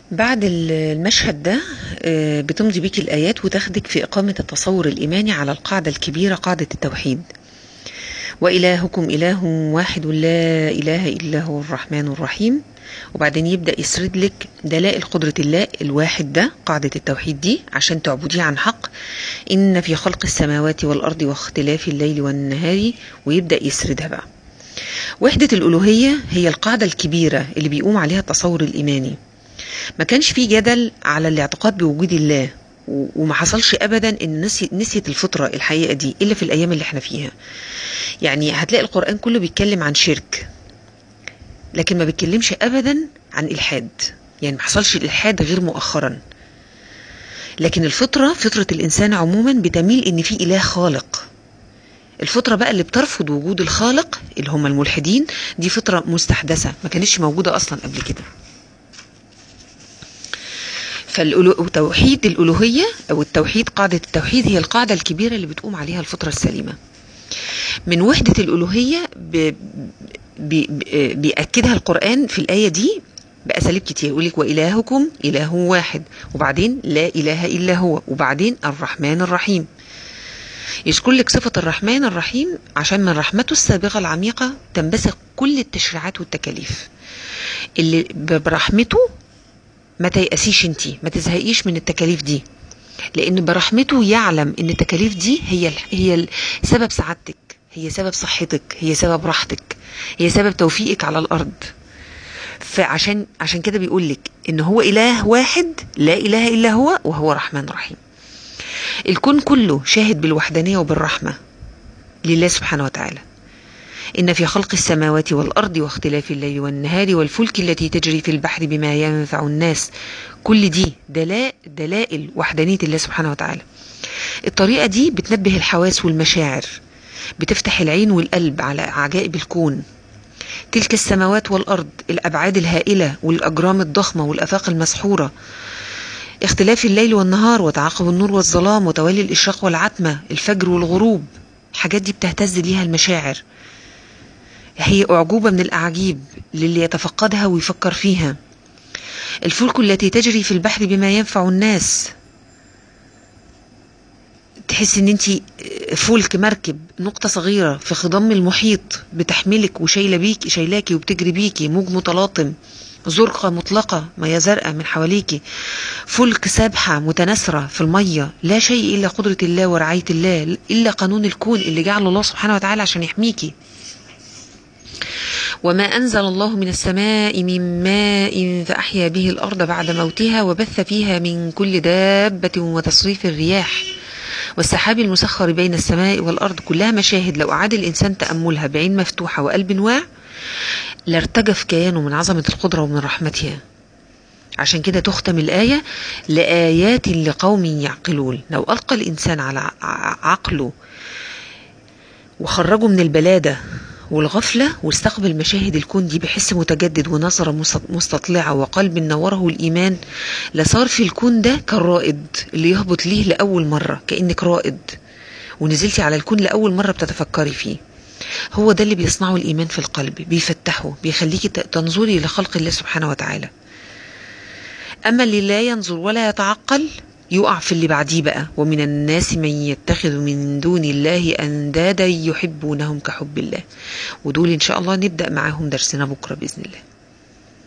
بعد المشهد ده آه، بتمضي بيك الآيات وتاخدك في إقامة التصور الإيماني على القاعدة الكبيرة قاعدة التوحيد وإلهكم إله واحد لا إله إلا هو الرحمن الرحيم وبعدين يبدأ يسرد لك دلائل قدرة الله الواحد ده قاعدة التوحيد دي عشان تعبديه عن حق إن في خلق السماوات والأرض واختلاف الليل والنهار ويبدأ يسردها بقى وحدة الألوهية هي القاعدة الكبيرة اللي بيقوم عليها التصور الإيماني ما كانش في جدل على الاعتقاد بوجود الله و- وما حصلش ابدا ان نسي نسيت الفطره الحقيقه دي الا في الايام اللي احنا فيها يعني هتلاقي القران كله بيتكلم عن شرك لكن ما بيتكلمش ابدا عن الحاد يعني ما حصلش الالحاد غير مؤخرا لكن الفطره فطره الانسان عموما بتميل ان في اله خالق الفطره بقى اللي بترفض وجود الخالق اللي هم الملحدين دي فطره مستحدثه ما كانتش موجوده اصلا قبل كده فالتوحيد الألوهية أو التوحيد قاعدة التوحيد هي القاعدة الكبيرة اللي بتقوم عليها الفطرة السليمة من وحدة الألوهية ب... ب... ب... بيأكدها القرآن في الآية دي بأساليب كتير يقول لك وإلهكم إله واحد وبعدين لا إله إلا هو وبعدين الرحمن الرحيم يذكر لك صفة الرحمن الرحيم عشان من رحمته السابقة العميقة تنبثق كل التشريعات والتكاليف اللي ب- برحمته ما تيأسيش انتي ما تزهقيش من التكاليف دي لان برحمته يعلم ان التكاليف دي هي ال- هي ال- سبب سعادتك هي سبب صحتك هي سبب راحتك هي سبب توفيقك على الارض فعشان عشان كده بيقول لك ان هو اله واحد لا اله الا هو وهو رحمن رحيم الكون كله شاهد بالوحدانيه وبالرحمه لله سبحانه وتعالى إن في خلق السماوات والأرض واختلاف الليل والنهار والفلك التي تجري في البحر بما ينفع الناس كل دي دلاء دلائل وحدانية الله سبحانه وتعالى الطريقة دي بتنبه الحواس والمشاعر بتفتح العين والقلب على عجائب الكون تلك السماوات والأرض الأبعاد الهائلة والأجرام الضخمة والأفاق المسحورة اختلاف الليل والنهار وتعاقب النور والظلام وتوالي الإشراق والعتمة الفجر والغروب الحاجات دي بتهتز ليها المشاعر هي أعجوبة من الأعاجيب للي يتفقدها ويفكر فيها الفلك التي تجري في البحر بما ينفع الناس تحس ان انت فلك مركب نقطة صغيرة في خضم المحيط بتحملك وشايلة بيك شايلاكي وبتجري بيكي موج متلاطم زرقة مطلقة مياه زرقاء من حواليكي فلك سابحة متناثرة في المية لا شيء إلا قدرة الله ورعاية الله إلا قانون الكون اللي جعله الله سبحانه وتعالى عشان يحميكي وما أنزل الله من السماء من ماء فأحيا به الأرض بعد موتها وبث فيها من كل دابة وتصريف الرياح والسحاب المسخر بين السماء والأرض كلها مشاهد لو أعاد الإنسان تأملها بعين مفتوحة وقلب واع لارتجف كيانه من عظمة القدرة ومن رحمتها عشان كده تختم الآية لآيات لقوم يعقلون لو ألقى الإنسان على ع- عقله وخرجه من البلادة والغفلة واستقبل مشاهد الكون دي بحس متجدد ونظرة مست- مستطلعة وقلب نوره الإيمان لصار في الكون ده كالرائد اللي يهبط ليه لأول مرة كأنك رائد ونزلتي على الكون لأول مرة بتتفكري فيه هو ده اللي بيصنعه الإيمان في القلب بيفتحه بيخليكي ت- تنظري لخلق الله سبحانه وتعالى أما اللي لا ينظر ولا يتعقل يقع في اللي بعديه بقى ومن الناس من يتخذ من دون الله أندادا يحبونهم كحب الله ودول إن شاء الله نبدأ معاهم درسنا بكرة بإذن الله